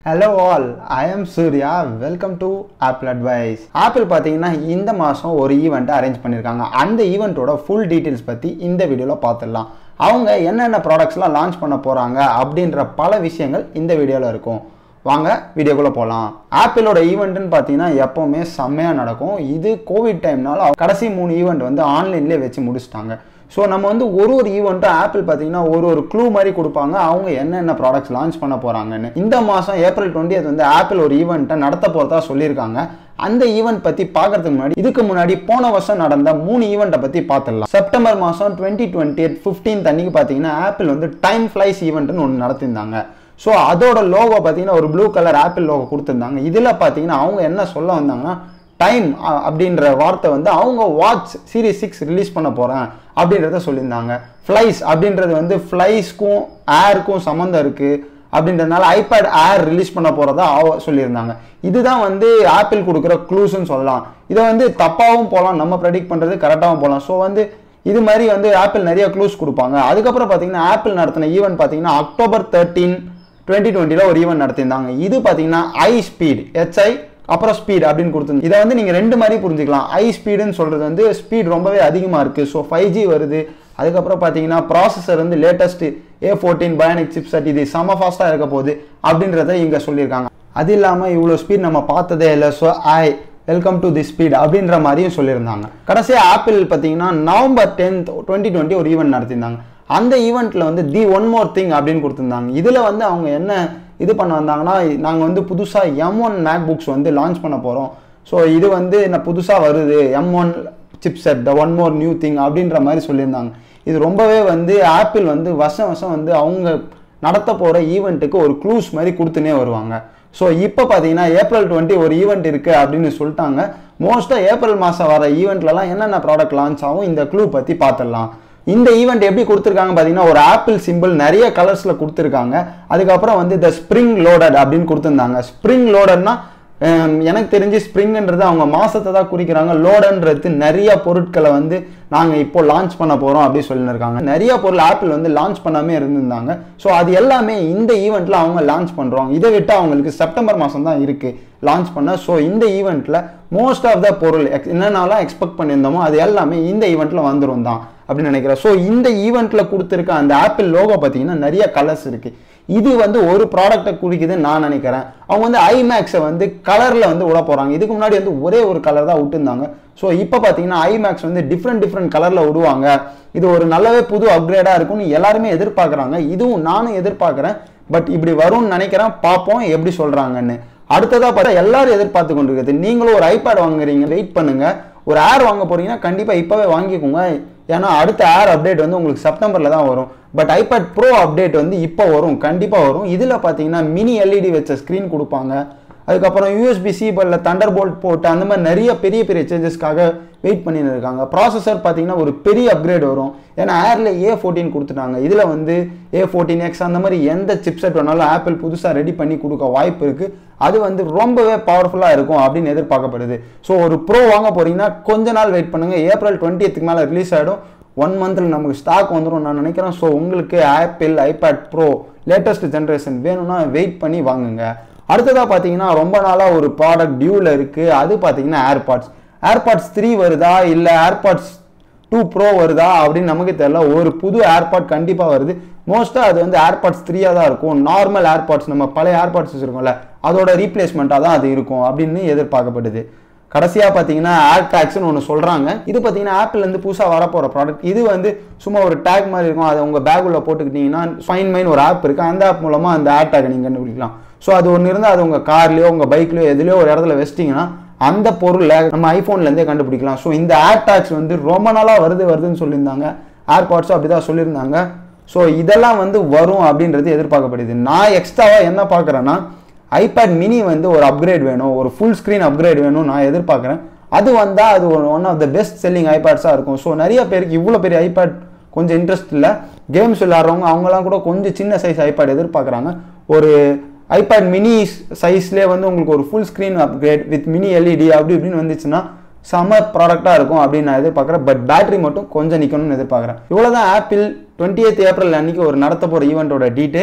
hello all I am Surya welcome to Apple advice Apple பார்த்தீங்கன்னா இந்த மாதம் ஒரு ஈவெண்ட்டை அரேஞ்ச் பண்ணியிருக்காங்க அந்த ஈவெண்ட்டோட ஃபுல் டீட்டெயில்ஸ் பற்றி இந்த வீடியோவில் பார்த்துடலாம் அவங்க என்னென்ன ப்ராடக்ட்ஸ்லாம் லான்ச் பண்ண போகிறாங்க அப்படின்ற பல விஷயங்கள் இந்த வீடியோவில் இருக்கும் வாங்க வீடியோக்குள்ளே போகலாம் ஆப்பிளோட ஈவெண்ட்டுன்னு பார்த்தீங்கன்னா எப்போவுமே செம்மையாக நடக்கும் இது கோவிட் டைம்னால கடைசி மூணு ஈவெண்ட் வந்து ஆன்லைன்லேயே வச்சு முடிச்சிட்டாங்க ஸோ நம்ம வந்து ஒரு ஒரு ஈவெண்ட்டும் ஆப்பிள் பார்த்தீங்கன்னா ஒரு ஒரு க்ளூ மாதிரி கொடுப்பாங்க அவங்க என்னென்ன ப்ராடக்ட்ஸ் லான்ச் பண்ண போகிறாங்கன்னு இந்த மாதம் ஏப்ரல் டுவெண்ட்டி வந்து ஆப்பிள் ஒரு ஈவெண்ட்டை நடத்த போகிறதா சொல்லியிருக்காங்க அந்த ஈவெண்ட் பற்றி பார்க்கறதுக்கு முன்னாடி இதுக்கு முன்னாடி போன வருஷம் நடந்த மூணு ஈவெண்ட்டை பற்றி பார்த்துடலாம் செப்டம்பர் மாதம் டுவெண்ட்டி டுவெண்ட்டி ஃபிஃப்டீன் அன்னைக்கு பார்த்தீங்கன்னா ஆப்பிள் வந்து டைம் ஃப்ளைஸ் ஈவெண்ட்னு ஒன்று நடத்தியிருந்தாங்க ஸோ அதோட லோகோ பார்த்தீங்கன்னா ஒரு ப்ளூ கலர் ஆப்பிள் லோகோ கொடுத்துருந்தாங்க இதில் பார்த்தீங்கன்னா அவங்க என்ன சொல்ல வந்தாங்கன்னா டைம் அப்படின்ற வார்த்தை வந்து அவங்க வாட்ச் சீரிஸ் சிக்ஸ் ரிலீஸ் பண்ண போகிறேன் அப்படின்றத சொல்லியிருந்தாங்க ஃப்ளைஸ் அப்படின்றது வந்து ஃப்ளைஸ்க்கும் ஏருக்கும் சம்மந்தம் இருக்குது அப்படின்றதுனால ஐபேட் ஏர் ரிலீஸ் பண்ண போகிறதா சொல்லியிருந்தாங்க இதுதான் வந்து ஆப்பிள் கொடுக்குற க்ளூஸ்ன்னு சொல்லலாம் இதை வந்து தப்பாகவும் போகலாம் நம்ம ப்ரெடிக்ட் பண்ணுறது கரெக்டாகவும் போகலாம் ஸோ வந்து இது மாதிரி வந்து ஆப்பிள் நிறைய க்ளூஸ் கொடுப்பாங்க அதுக்கப்புறம் பார்த்தீங்கன்னா ஆப்பிள் நடத்தின ஈவெண்ட் பார்த்தீங்கன்னா அக்டோபர் தேர்ட்டீன் டுவெண்ட்டி டுவெண்ட்டியில் ஒரு ஈவெண்ட் நடத்தியிருந்தாங்க இது பார்த்தீங்கன்னா ஐ ஸ்பீட் ஹெச்ஐ அப்புறம் ஸ்பீட் அப்படின்னு கொடுத்துருந்து இதை வந்து நீங்கள் ரெண்டு மாதிரி புரிஞ்சுக்கலாம் ஐ ஸ்பீடுன்னு சொல்கிறது வந்து ஸ்பீட் ரொம்பவே அதிகமாக இருக்குது ஸோ ஃபைவ் ஜி வருது அதுக்கப்புறம் பார்த்தீங்கன்னா ப்ராசஸர் வந்து latest A fourteen bionic chip set இது செம ஃபாஸ்ட்டாக இருக்க போகுது அப்படின்றத இங்கே சொல்லியிருக்காங்க அது இல்லாமல் இவ்வளோ ஸ்பீட் நம்ம பார்த்ததே இல்லை so I welcome to the speed அப்படின்ற மாதிரியும் சொல்லியிருந்தாங்க கடைசியாக ஆப்பிள் பார்த்தீங்கன்னா நவம்பர் டென்த் டுவெண்ட்டி டுவெண்ட்டி ஒரு ஈவெண்ட் நடத்தியிருந்தாங்க அந்த ஈவெண்ட்டில் வந்து தி ஒன் மோர் திங் அப்படின்னு கொடுத்துருந்தாங்க இதில் வந்து அவங்க என்ன இது பண்ண வந்தாங்கன்னா நாங்கள் வந்து புதுசாக எம் ஒன் மேக் புக்ஸ் வந்து லான்ச் பண்ண போகிறோம் ஸோ இது வந்து என்ன புதுசாக வருது M one chip set the one more new thing அப்படின்ற மாதிரி சொல்லியிருந்தாங்க இது ரொம்பவே வந்து ஆப்பிள் வந்து வருஷம் வருஷம் வந்து அவங்க நடத்த போகிற ஈவெண்ட்டுக்கு ஒரு க்ளூஸ் மாதிரி கொடுத்துனே வருவாங்க ஸோ இப்போ பார்த்தீங்கன்னா ஏப்ரல் டுவெண்ட்டி ஒரு ஈவெண்ட் இருக்குது அப்படின்னு சொல்லிட்டாங்க மோஸ்ட்டாக ஏப்ரல் மாதம் வர ஈவெண்ட்லலாம் என்னென்ன ப்ராடக்ட் லான்ச் ஆகும் இந்த க்ளூ பற்றி பார்த்துடலாம் இந்த ஈவெண்ட் எப்படி கொடுத்துருக்காங்க பார்த்தீங்கன்னா ஒரு ஆப்பிள் சிம்பிள் நிறைய கலர்ஸில் கொடுத்துருக்காங்க அதுக்கப்புறம் வந்து இந்த ஸ்ப்ரிங் லோடட் அப்படின்னு கொடுத்துருந்தாங்க ஸ்ப்ரிங் லோடட்னா எனக்கு தெரிஞ்சு ஸ்ப்ரிங்ன்றது அவங்க மாதத்தை தான் குறிக்கிறாங்க லோடன்றது நிறைய பொருட்களை வந்து நாங்கள் இப்போ லான்ச் பண்ண போகிறோம் அப்படின்னு சொல்லியிருக்காங்க நிறைய பொருள் ஆப்பிள் வந்து லான்ச் பண்ணாமே இருந்திருந்தாங்க ஸோ அது எல்லாமே இந்த ஈவெண்ட்டில் அவங்க லான்ச் பண்ணுறோம் இதை விட்டு அவங்களுக்கு செப்டம்பர் மாதம் தான் இருக்குது லான்ச் பண்ண ஸோ இந்த ஈவெண்ட்டில் மோஸ்ட் ஆஃப் த பொருள் என்னென்னலாம் எக்ஸ்பெக்ட் பண்ணியிருந்தோமோ அது எல்லாமே இந்த ஈவெண்ட்டில் வந்துடும் தான் அப்படின்னு நினைக்கிறேன் ஸோ இந்த ஈவெண்ட்டில் கொடுத்துருக்க அந்த ஆப்பிள் லோகோ பார்த்தீங்கன்னா நிறைய கலர்ஸ் இருக்குது இது வந்து ஒரு ப்ராடக்டை குறிக்குதுன்னு நான் நினைக்கிறேன் அவங்க வந்து ஐமேக்ஸை வந்து கலரில் வந்து விட போகிறாங்க இதுக்கு முன்னாடி வந்து ஒரே ஒரு கலர் தான் விட்டுருந்தாங்க ஸோ இப்போ பார்த்தீங்கன்னா ஐமேக்ஸ் வந்து டிஃப்ரெண்ட் டிஃப்ரெண்ட் கலரில் விடுவாங்க இது ஒரு நல்லாவே புது அப்கிரேடாக இருக்கும்னு எல்லாருமே எதிர்பார்க்குறாங்க இதுவும் நானும் எதிர்பார்க்குறேன் பட் இப்படி வரும்னு நினைக்கிறேன் பார்ப்போம் எப்படி சொல்கிறாங்கன்னு அடுத்ததாக பார்த்தா எல்லாரும் எதிர்பார்த்து கொண்டு இருக்குது நீங்களும் ஒரு ஐபேட் வாங்குறீங்க வெயிட் பண்ணுங்க ஒரு ஏர் வாங்க போறீங்கன்னா கண்டிப்பாக இப்போவே வாங்கிக்கோங்க ஏன்னா அடுத்த ஏர் அப்டேட் வந்து உங்களுக்கு செப்டம்பரில் தான் வரும் பட் ஐபேட் ப்ரோ அப்டேட் வந்து இப்போ வரும் கண்டிப்பாக வரும் இதில் பார்த்தீங்கன்னா மினி எல்இடி வச்ச ஸ்க்ரீன் கொடுப்பாங்க அதுக்கப்புறம் யூஎஸ்பி சி பல்ல தண்டர் போல்ட் போட்டு அந்த மாதிரி நிறைய பெரிய பெரிய சேஞ்சஸ்க்காக வெயிட் பண்ணிட்டு இருக்காங்க ப்ராசஸர் பார்த்தீங்கன்னா ஒரு பெரிய அப்கிரேட் வரும் ஏன்னா ஏரில் ஏ ஃபோர்டீன் கொடுத்துட்டாங்க இதில் வந்து ஏ ஃபோர்டீன் எக்ஸ் அந்த மாதிரி எந்த சிப்செட் வேணாலும் ஆப்பிள் புதுசாக ரெடி பண்ணி கொடுக்க வாய்ப்பு இருக்குது அது வந்து ரொம்பவே பவர்ஃபுல்லாக இருக்கும் அப்படின்னு எதிர்பார்க்கப்படுது ஸோ ஒரு ப்ரோ வாங்க போகிறீங்கன்னா கொஞ்ச நாள் வெயிட் பண்ணுங்கள் ஏப்ரல் டுவெண்ட்டியத்துக்கு மேலே ரிலீஸ் ஆகிடும் ஒன் மந்தில் நமக்கு ஸ்டாக் வந்துடும் நான் நினைக்கிறேன் ஸோ உங்களுக்கு Apple iPad pro latest generation வேணும்னா வெயிட் பண்ணி வாங்குங்க அடுத்ததாக பார்த்தீங்கன்னா ரொம்ப நாளாக ஒரு ப்ராடக்ட் டியூவில் இருக்குது அது பார்த்தீங்கன்னா ஏர்பாட்ஸ் ஏர்பாட்ஸ் த்ரீ வருதா இல்லை ஏர்பாட்ஸ் டூ ப்ரோ வருதா அப்படின்னு நமக்கு தெரியல ஒரு புது ஏர்பாட் கண்டிப்பாக வருது மோஸ்ட்டாக அது வந்து ஏர்பாட்ஸ் த்ரீயாக தான் இருக்கும் நார்மல் ஏர்பாட்ஸ் நம்ம பழைய ஏர்பாட்ஸ் வச்சுருக்கோம்ல அதோட ரீப்ளேஸ்மெண்ட்டாக தான் அது இருக்கும் அப்படின்னு எதிர்பார்க்கப்படுது கடைசியாக பார்த்தீங்கன்னா ஏர் டேக்ஸ்னு ஒன்று சொல்கிறாங்க இது பார்த்தீங்கன்னா ஆப்பிள்லேருந்து புதுசாக வரப்போகிற ப்ராடக்ட் இது வந்து சும்மா ஒரு டேக் மாதிரி இருக்கும் அதை உங்கள் பேக்குள்ளே போட்டுக்கிட்டிங்கன்னா ஃபைன் மைன் ஒரு ஆப் இருக்குது அந்த ஆப் மூலமாக அந்த ஏர் டேக்கை நீங்கள் கண்டுபிடிக்கலாம் ஸோ அது ஒன்று இருந்தால் அது உங்கள் கார்லேயோ உங்கள் பைக்லையோ எதுலையோ ஒரு இடத்துல வச்சிட்டிங்கன்னா அந்த பொருளை நம்ம ஐஃபோன்லேருந்தே கண்டுபிடிக்கலாம் ஸோ இந்த ஏர் டேக்ஸ் வந்து ரொம்ப நாளாக வருது வருதுன்னு சொல்லியிருந்தாங்க ஏர்பாட்ஸும் அப்படி தான் சொல்லியிருந்தாங்க ஸோ இதெல்லாம் வந்து வரும் அப்படின்றது எதிர்பார்க்கப்படுது நான் எக்ஸ்ட்ராவாக என்ன பார்க்குறேன்னா ஐபேட் மினி வந்து ஒரு அப்கிரேட் வேணும் ஒரு ஃபுல் ஸ்க்ரீன் அப்கிரேட் வேணும் நான் எதிர்பார்க்குறேன் அது வந்தால் அது one of the best selling ஐபேட்ஸாக இருக்கும் ஸோ நிறைய பேருக்கு இவ்வளோ பெரிய ஐபேட் கொஞ்சம் இன்ட்ரெஸ்ட் இல்லை கேம்ஸ் விளாட்றவங்க அவங்களாம் கூட கொஞ்சம் சின்ன சைஸ் ஐபேட் எதிர்பார்க்குறாங்க ஒரு ஐபேட் மினி சைஸ்லேயே வந்து உங்களுக்கு ஒரு full screen upgrade with mini LED அப்படி இப்படின்னு வந்துச்சுன்னா செம ப்ராடக்டாக இருக்கும் அப்படின்னு நான் எதிர்பார்க்குறேன் பட் பேட்டரி மட்டும் கொஞ்சம் நிற்கணும்னு எதிர்பார்க்குறேன் இவ்வளோ தான் ஆப்பிள் டுவெண்ட்டி ஏப்ரல் அன்னைக்கு ஒரு நடத்த போகிற ஈவெண்ட்டோட டீட்டெயில்ஸ்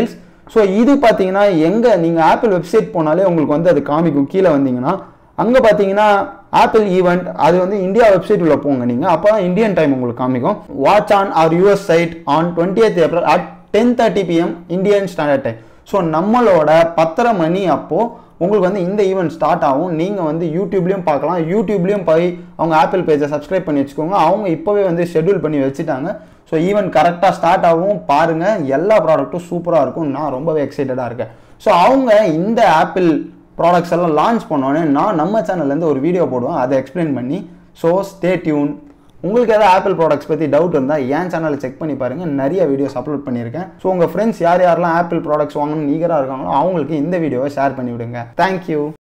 ஸோ இது பார்த்தீங்கன்னா எங்கே நீங்கள் ஆப்பிள் வெப்சைட் போனாலே உங்களுக்கு வந்து அது காமிக்கும் கீழே வந்தீங்கன்னா அங்கே பார்த்தீங்கன்னா ஆப்பிள் ஈவெண்ட் அது வந்து இந்தியா வெப்சைட் உள்ள போங்க நீங்கள் அப்போ தான் இந்தியன் டைம் உங்களுக்கு காமிக்கும் watch on our US side on twenty April at ten thirty PM Indian standard time so நம்மளோட பத்தரை மணி அப்போது உங்களுக்கு வந்து இந்த ஈவெண்ட் ஸ்டார்ட் ஆகும் நீங்கள் வந்து யூடியூப்லேயும் பார்க்கலாம் யூடியூப்லேயும் போய் அவங்க ஆப்பிள் பேஜை சப்ஸ்கிரைப் பண்ணி வச்சுக்கோங்க அவங்க இப்போவே வந்து ஷெட்யூல் பண்ணி வச்சுட்டாங்க ஸோ ஈவெண்ட் கரெக்டாக ஸ்டார்ட் ஆகும் பாருங்கள் எல்லா ப்ராடக்ட்டும் சூப்பராக இருக்கும் நான் ரொம்பவே எக்ஸைட்டடாக இருக்கேன் ஸோ அவங்க இந்த ஆப்பிள் ப்ராடக்ட்ஸ் எல்லாம் லான்ச் பண்ணோன்னே நான் நம்ம சேனல்லேருந்து ஒரு வீடியோ போடுவேன் அதை எக்ஸ்பிளைன் பண்ணி ஸோ ஸ்டே டியூன் உங்களுக்கு ஏதாவது ஆப்பிள் ப்ராடக்ட்ஸ் பற்றி டவுட் இருந்தால் என் சேனலை செக் பண்ணி பாருங்கள் நிறைய வீடியோஸ் அப்லோட் பண்ணியிருக்கேன் ஸோ உங்கள் ஃப்ரெண்ட்ஸ் யார் யாரெல்லாம் ஆப்பிள் ப்ராடக்ட்ஸ் வாங்கணும்னு ஈகராக இருக்காங்களோ அவங்களுக்கு இந்த வீடியோவை ஷேர் பண்ணி விடுங்க தேங்க்யூ